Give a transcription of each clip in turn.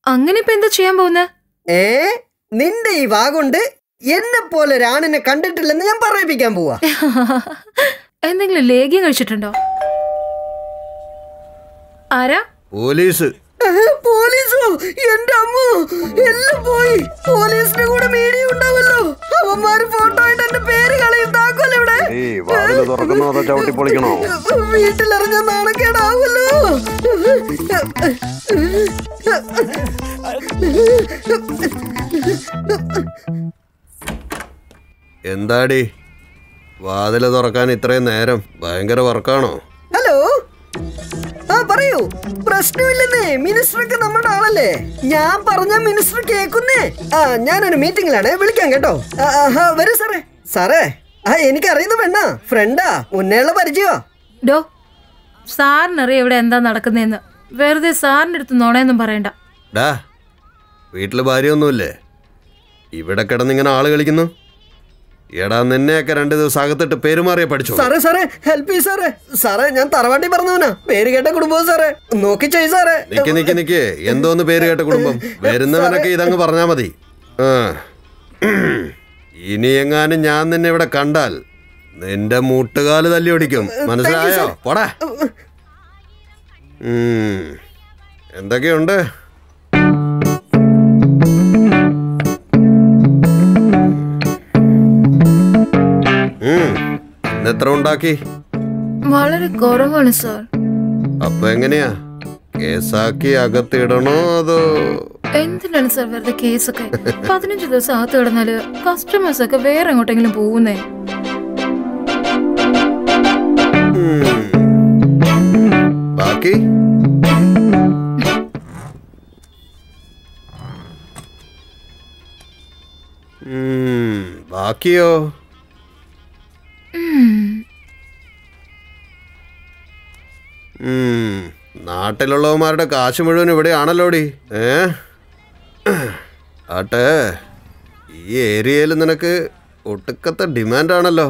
അങ്ങനെ ഇപ്പൊ എന്താ ചെയ്യാൻ പോകുന്ന ഏ നിന്റെ ഈ വാഗുണ്ട് എന്നെ പോലെ ഒരാണിനെ കണ്ടിട്ടില്ലെന്ന് ഞാൻ പറയിപ്പിക്കാൻ പോവാ എന്തെങ്കിലും ലേഖ്യം കഴിച്ചിട്ടുണ്ടോ ആരാ പോലീസ് ഏഹ്, പോലീസോ എന്റെ അമ്മ എല്ലാം പോയി പോലീസിന്റെ കൂടെ മീഡിയ ഉണ്ടാവല്ലോ അവന്മാര് ഫോട്ടോ ആയിട്ട് എന്റെ പേര് കളയും താക്കോൽ ഇവിടെ ഏയ് വാതില് തുറക്കുന്നോ അതോ ചവിട്ടി പൊളിക്കണോ വീട്ടിലിറങ്ങാൻ നാണക്കേടാവല്ലോ എന്താടി വാതില് തുറക്കാൻ ഇത്രയും നേരം ഭയങ്കര വർക്കാണോ ഹലോ ആ പറയൂ പ്രശ്നമില്ലെന്നേ മിനിസ്റ്റർക്ക് നമ്മുടെ ആളല്ലേ ഞാൻ പറഞ്ഞ മിനിസ്റ്റർ കേക്കുന്നേ ആ ഞാനൊരു മീറ്റിംഗിലാണ് വിളിക്കാം കേട്ടോ ആ, ആ, ആ, വരൂ സാറേ സാറേ ആ എനിക്കറിയുന്ന പെണ്ണാ ഫ്രണ്ടാ മുന്നേയുള്ള പരിചയോ ഡോ സാറിനറിയാം ഇവിടെ എന്താ നടക്കുന്നതെന്ന് വെറുതെ സാറിന്റെ അടുത്ത് നോണയൊന്നും പറയണ്ട ഡാ വീട്ടില് ഭാര്യയൊന്നുമില്ലേ ഇവിടെ കിടന്നിങ്ങനെ ആള് കളിക്കുന്നു എടാ നിന്നെയൊക്കെ രണ്ട് ദിവസം അകത്തിട്ട് പെരുമാറിയ പഠിച്ചു സാറേ സാറേ ഹെൽപ്പ് ചെയ്യ് സാറേ സാറേ ഞാൻ തറവാട്ടി പറഞ്ഞവനാ പേര് കേട്ട കുടുംബവും സാറേ നോക്കി ചെയ് സാറേ നിക്ക് നിക്ക് നിക്ക് എന്തോന്ന് പേര് കേട്ട കുടുംബം വരുന്നവനൊക്കെ ഇതങ്ങ് പറഞ്ഞാ മതി ആ. ഇനി എങ്ങാനും ഞാൻ നിന്നെ ഇവിടെ കണ്ടാൽ നിന്റെ മുട്ടുകാല് തല്ലി ഒടിക്കും മനസ്സിലായോ പോടാ ഉം. എന്തൊക്കെയുണ്ട് ഉം. ഇന്നെത്ര ഉണ്ടാക്കി വളരെ കുറവാണ് സാർ അപ്പൊ എങ്ങനെയാ കേസാക്കി അകത്തിടണോ അതോ എന്തിനാണ് സാർ വെറുതെ കേസൊക്കെ പതിനഞ്ച് ദിവസം അകത്ത് കിടന്നാല് കസ്റ്റമേഴ്സ് ഒക്കെ വേറെ എങ്ങോട്ടെങ്കിലും പോകുന്നേ ഉം. ബാക്കി ഉം. ബാക്കിയോ ഉം. നാട്ടിലുള്ളവന്മാരുടെ കാശ് മുഴുവൻ ഇവിടെയാണല്ലോടി ഏ ആട്ടെ ഈ ഏരിയയിൽ നിനക്ക് ഒട്ടുക്കത്തെ ഡിമാൻഡാണല്ലോ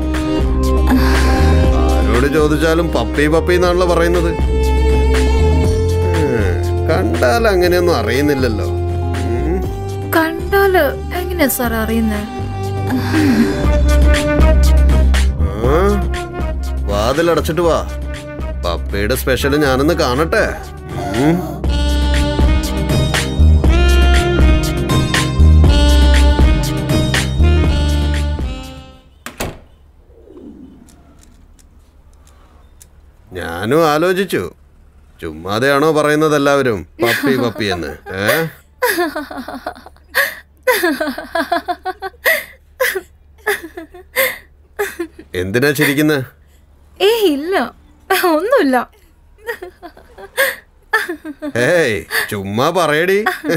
ആരോട് ചോദിച്ചാലും പപ്പി പപ്പി എന്നാണല്ലോ പറയുന്നത് ഉം. കണ്ടാൽ അങ്ങനെയൊന്നും അറിയുന്നില്ലല്ലോ ഉം. കണ്ടാല് എങ്ങനെയാ സാർ അറിയുന്നേ ആ? വാതിലടച്ചിട്ട് വാ പപ്പയുടെ സ്പെഷ്യൽ ഞാനൊന്ന് കാണട്ടെ ഉം. ഞാനും ആലോചിച്ചു ചുമ്മാതെയാണോ പറയുന്നത് എല്ലാവരും പപ്പി പപ്പി എന്ന് ഏ എന്തിനാ ചിരിക്കുന്നത് ഏ ഇല്ല ഒന്നുമില്ല ഏയ് ചുമ്മാ പറയടി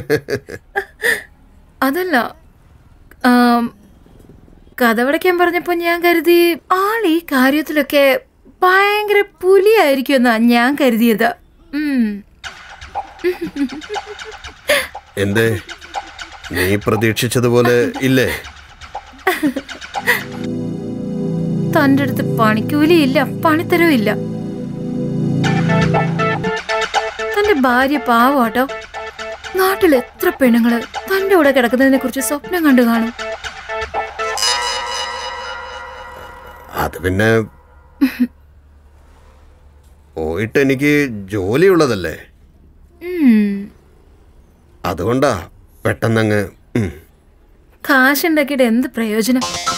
അതല്ല ആം, കഥ പഠിക്കാൻ പറഞ്ഞപ്പോ ഞാൻ കരുതി ആൾ ഈ കാര്യത്തിലൊക്കെ ഭയങ്കര പുലിയായിരിക്കും എന്നാ ഞാൻ കരുതിയത് ഉം. എന്തേ നീ പ്രതീക്ഷിച്ചതുപോലെ ഇല്ലേ തൻ്റെ അടുത്ത് പണിക്കൂലിയില്ല പണിത്തരവും ഇല്ല തന്റെ ഭാര്യ പാവാട്ടോ നാട്ടിൽ എത്ര പെണ്ണുങ്ങള് തന്റെ കൂടെ കിടക്കുന്നതിനെ കുറിച്ച് സ്വപ്നം കണ്ടു കാണും അത് പിന്നെ പോയിട്ട് എനിക്ക് ജോലിയുള്ളതല്ലേ ഉം. അതുകൊണ്ടാ പെട്ടെന്നങ്ങ് ഉം. കാശുണ്ടാക്കിയിട്ട് എന്ത് പ്രയോജനം